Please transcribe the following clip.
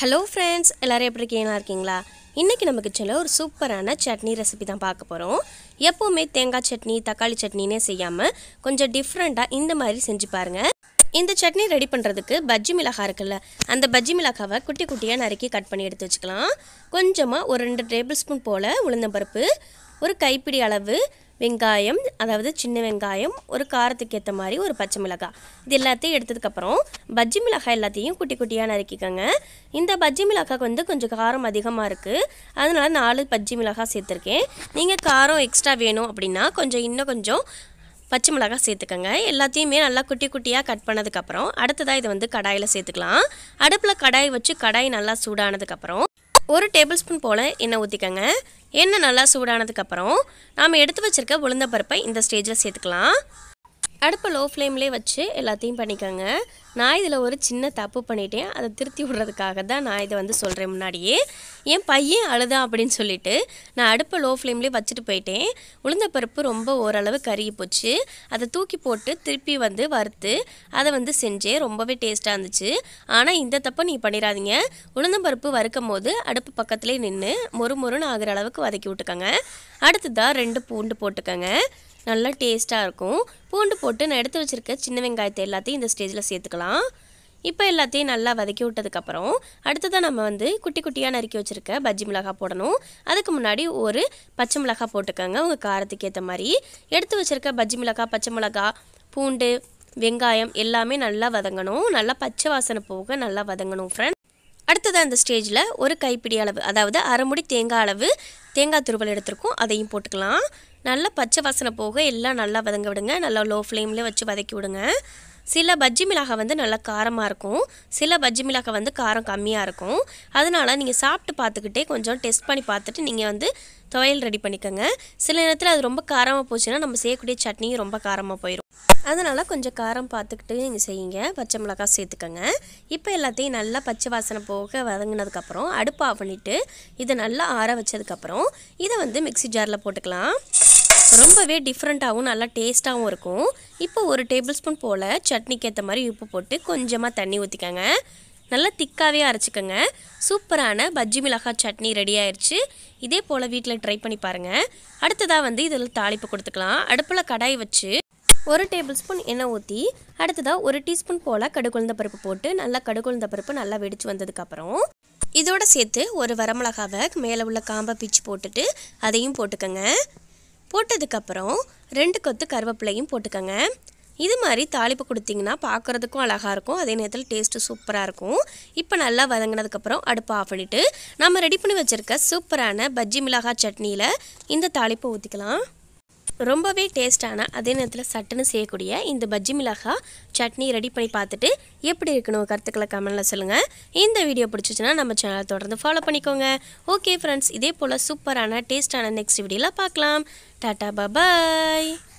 hello friends எல்லோரும் எப்படி இருக்கீங்களா இருக்கீங்களா இன்றைக்கி நம்ம கிச்சனில் ஒரு சூப்பரான சட்னி ரெசிபி தான் பார்க்க போகிறோம் எப்போவுமே தேங்காய் சட்னி தக்காளி சட்னினே செய்யாமல் கொஞ்சம் டிஃப்ரெண்ட்டாக இந்த மாதிரி செஞ்சு பாருங்கள் இந்த சட்னி ரெடி பண்ணுறதுக்கு பஜ்ஜி மிளகாய் இருக்குல்ல அந்த பஜ்ஜி மிளகாவை குட்டி குட்டியாக நறுக்கி கட் பண்ணி எடுத்து வச்சுக்கலாம் கொஞ்சமாக ஒரு ரெண்டு டேபிள் ஸ்பூன் போல் உளுந்தம்பருப்பு ஒரு கைப்பிடி அளவு வெங்காயம் அதாவது சின்ன வெங்காயம் ஒரு காரத்துக்கு ஏற்ற மாதிரி ஒரு பச்சை மிளகாய் இது எல்லாத்தையும் எடுத்ததுக்கப்புறம் பஜ்ஜி மிளகாய் எல்லாத்தையும் குட்டி குட்டியாக நறுக்கிக்கோங்க இந்த பஜ்ஜி மிளகாய்க்கு வந்து கொஞ்சம் காரம் அதிகமாக இருக்குது அதனால நாலு பஜ்ஜி மிளகாய் சேர்த்துருக்கேன் நீங்கள் காரம் எக்ஸ்ட்ரா வேணும் அப்படின்னா கொஞ்சம் இன்னும் கொஞ்சம் பச்சை மிளகாய் சேர்த்துக்கோங்க எல்லாத்தையுமே நல்லா குட்டி குட்டியாக கட் பண்ணதுக்கப்புறம் அடுத்ததாக இதை வந்து கடாயில் சேர்த்துக்கலாம் அடுப்பில் கடாய் வச்சு கடாய் நல்லா சூடானதுக்கப்புறம் ஒரு டேபிள் ஸ்பூன் போல் எண்ணெய் ஊற்றிக்கோங்க எண்ணெய் நல்லா சூடானதுக்கப்புறம் நாம் எடுத்து வச்சுருக்க உளுந்த பருப்பை இந்த ஸ்டேஜில் சேர்த்துக்கலாம் அடுப்பை லோ ஃப்ளேம்லேயே வச்சு எல்லாத்தையும் பண்ணிக்கோங்க நான் இதில் ஒரு சின்ன தப்பு பண்ணிட்டேன் அதை திருத்தி விடுறதுக்காக தான் நான் இதை வந்து சொல்கிறேன் முன்னாடியே என் பையன் அழுதான் அப்படின்னு சொல்லிட்டு நான் அடுப்பை லோ ஃப்ளேம்லேயே வச்சுட்டு போயிட்டேன் உளுந்த பருப்பு ரொம்ப ஓரளவு கருகி போச்சு அதை தூக்கி போட்டு திருப்பி வந்து வறுத்து அதை வந்து செஞ்சேன் ரொம்பவே டேஸ்ட்டாக இருந்துச்சு ஆனால் இந்த தப்பை நீ பண்ணிடாதீங்க உளுந்தம்பருப்பு வறுக்கும் போது அடுப்பு பக்கத்துலேயே நின்று மொறு மொறுன்னு ஆகிற அளவுக்கு வதக்கி விட்டுக்கோங்க அடுத்ததாக ரெண்டு பூண்டு போட்டுக்கோங்க நல்லா டேஸ்ட்டாக இருக்கும் பூண்டு போட்டு நான் எடுத்து வச்சுருக்க சின்ன வெங்காயத்தை எல்லாத்தையும் இந்த ஸ்டேஜில் சேர்த்துக்கலாம் இப்போ எல்லாத்தையும் நல்லா வதக்கி விட்டதுக்கப்புறம் அடுத்ததாக நம்ம வந்து குட்டி குட்டியாக நறுக்கி வச்சுருக்க பஜ்ஜி மிளகாய் போடணும் அதுக்கு முன்னாடி ஒரு பச்சை மிளகாய் போட்டுக்கோங்க உங்கள் காரத்துக்கு ஏற்ற மாதிரி எடுத்து வச்சுருக்க பஜ்ஜி மிளகாய் பச்சை மிளகாய் பூண்டு வெங்காயம் எல்லாமே நல்லா வதங்கணும் நல்லா பச்சை வாசனை போக நல்லா வதங்கணும் ஃப்ரெண்ட் அடுத்தது அந்த ஸ்டேஜில் ஒரு கைப்பிடி அளவு அதாவது அரைமுடி தேங்காய் அளவு தேங்காய் துருவல் எடுத்திருக்கோம் அதையும் போட்டுக்கலாம் நல்லா பச்சை வாசனை போக எல்லாம் நல்லா வதங்க விடுங்க நல்லா லோ ஃப்ளேமில் வச்சு வதக்கி விடுங்க சில பஜ்ஜி மிளகாய் வந்து நல்லா காரமாக இருக்கும் சில பஜ்ஜி மிளகாய் வந்து காரம் கம்மியாக இருக்கும் அதனால் நீங்கள் சாப்பிட்டு பார்த்துக்கிட்டே கொஞ்சம் டெஸ்ட் பண்ணி பார்த்துட்டு நீங்கள் வந்து துவையல் ரெடி பண்ணிக்கோங்க சில நேரத்தில் அது ரொம்ப காரமாக போச்சுன்னா நம்ம செய்யக்கூடிய சட்னியும் ரொம்ப காரமாக போயிடும் அதனால் கொஞ்சம் காரம் பார்த்துக்கிட்டு நீங்கள் செய்யுங்க பச்சை மிளகாய் சேர்த்துக்கோங்க இப்போ எல்லாத்தையும் நல்லா பச்சை வாசனை போக வதங்கினதுக்கப்புறம் அடுப்பு ஆஃப் பண்ணிவிட்டு இதை நல்லா ஆற வச்சதுக்கப்புறம் இதை வந்து மிக்ஸி ஜாரில் போட்டுக்கலாம் ரொம்பவே டிஃப்ரெண்ட்டாகவும் நல்லா டேஸ்ட்டாகவும் இருக்கும் இப்போ ஒரு டேபிள் ஸ்பூன் போல் சட்னிக்கு ஏற்ற மாதிரி உப்பு போட்டு கொஞ்சமாக தண்ணி ஊற்றிக்கோங்க நல்லா திக்காகவே அரைச்சிக்கோங்க சூப்பரான பஜ்ஜி மிளகாய் சட்னி ரெடி ஆயிடுச்சு இதே போல் வீட்டில் ட்ரை பண்ணி பாருங்கள் அடுத்ததாக வந்து இதில் தாளிப்பு கொடுத்துக்கலாம் அடுப்பில் கடாய் வச்சு ஒரு டேபிள் ஸ்பூன் எண்ணெய் ஊற்றி அடுத்ததாக ஒரு டீஸ்பூன் போல் கடுகுழுந்த பருப்பு போட்டு நல்லா கடுகுழுந்த பருப்பு நல்லா வெடிச்சு வந்ததுக்கப்புறம் இதோட சேர்த்து ஒரு வரமிளகாவை மேலே உள்ள காம்பை பிச்சு போட்டுட்டு அதையும் போட்டுக்கோங்க போட்டதுக்கப்புறம் ரெண்டு கொத்து கருவேப்பிலையும் போட்டுக்கோங்க இது மாதிரி தாளிப்பு கொடுத்தீங்கன்னா பார்க்குறதுக்கும் அழகாக இருக்கும் அதே நேரத்தில் டேஸ்ட்டு சூப்பராக இருக்கும் இப்போ நல்லா வதங்கினதுக்கப்புறம் அடுப்பை ஆஃப் பண்ணிவிட்டு நம்ம ரெடி பண்ணி வச்சுருக்க சூப்பரான பஜ்ஜி மிளகாய் சட்னியில் இந்த தாளிப்பை ஊற்றிக்கலாம் ரொம்பவே டேஸ்டான அதே நேரத்தில் சட்டுன்னு செய்யக்கூடிய இந்த பஜ்ஜி மிளகாய் சட்னி ரெடி பண்ணி பார்த்துட்டு எப்படி இருக்கணும் கருத்துக்களை கமெண்டில் சொல்லுங்கள் இந்த வீடியோ பிடிச்சிச்சுன்னா நம்ம சேனலை தொடர்ந்து ஃபாலோ பண்ணிக்கோங்க ஓகே ஃப்ரெண்ட்ஸ் இதே போல் சூப்பரான டேஸ்டான நெக்ஸ்ட் வீடியோவில் பார்க்கலாம் டாட்டா பபாய்